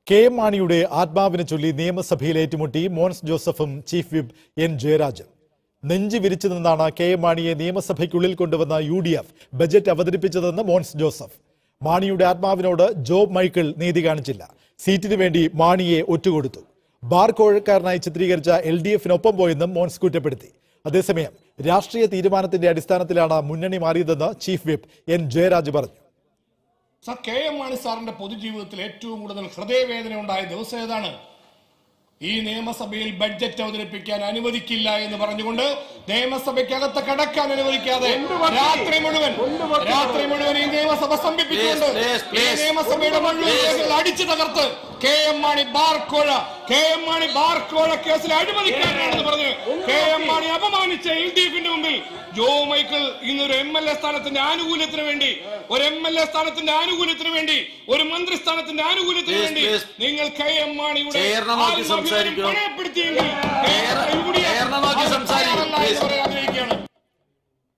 K M മാണിയുടെ ആത്മാവിനെ ചൊല്ലി നിയമസഭയിൽ ഏറ്റുമുട്ടി മോൻസ് ജോസഫും ചീഫ് വിപ്പ് എൻ ജയരാജൻ നെഞ്ചു വിരിച്ചു നിന്നാണ് കെ എം മാണിയെ നിയമസഭയ്ക്കുള്ളിൽ കൊണ്ടുവന്ന യു ഡി എഫ് ബജറ്റ് അവതരിപ്പിച്ചതെന്ന് മോൻസ് ജോസഫ് മാണിയുടെ ആത്മാവിനോട് ജോബ് മൈക്കിൾ നീതി കാണിച്ചില്ല സീറ്റിന് വേണ്ടി മാണിയെ ഒറ്റുകൊടുത്തു ബാർ കോഴക്കാരനായി ചിത്രീകരിച്ച എൽ ഡി എഫിനൊപ്പം പോയെന്നും മോൻസ് കുറ്റപ്പെടുത്തി അതേസമയം രാഷ്ട്രീയ തീരുമാനത്തിന്റെ അടിസ്ഥാനത്തിലാണ് മുന്നണി മാറിയതെന്ന് ചീഫ് വിപ്പ് എൻ ജയരാജ് പറഞ്ഞു സർ കെ എം മാണി സാറിന്റെ പൊതുജീവിതത്തിൽ ഏറ്റവും കൂടുതൽ ഹൃദയവേദന ഉണ്ടായ ദിവസം ഏതാണ് ഈ നിയമസഭയിൽ ബഡ്ജറ്റ് അവതരിപ്പിക്കാൻ അനുവദിക്കില്ല എന്ന് പറഞ്ഞുകൊണ്ട് നിയമസഭയ്ക്കകത്ത് കടക്കാൻ അനുവദിക്കാതെ രാത്രി മുഴുവൻ രാത്രി മുഴുവൻ ഈ നിയമസഭ സ്തംഭിപ്പിച്ചുകൊണ്ട് Please, please, ഈ please. നിയമസഭയുടെ മുഴുവൻ രേഖകൾ അടിച്ചു തകർത്ത് കെ എം മാണി ബാർക്കോഴ കെ എം മാണി ബാർക്കോഴ കേസിൽ അഴിമതിക്കാരനാണെന്ന് പറഞ്ഞ് കെ എം മാണി അപമാനിച്ച എൽ ഡി എഫിന്റെ മുമ്പിൽ ജോ മൈക്കിൾ ഇന്നൊരു എം എൽ എ സ്ഥാനത്തിന്റെ ആനുകൂല്യത്തിന് വേണ്ടി ഒരു എം എൽ എ സ്ഥാനത്തിന്റെ ആനുകൂല്യത്തിന് വേണ്ടി ഒരു മന്ത്രി സ്ഥാനത്തിന്റെ ആനുകൂല്യത്തിന് Please, വേണ്ടി please. നിങ്ങൾ കെ എം മാണിയുടെ ചേർന്ന് നോക്കി ആത്മാഭിമാനം സംസാരിക്കൂ. പണയപ്പെടുത്തിയെങ്കിൽ കേരള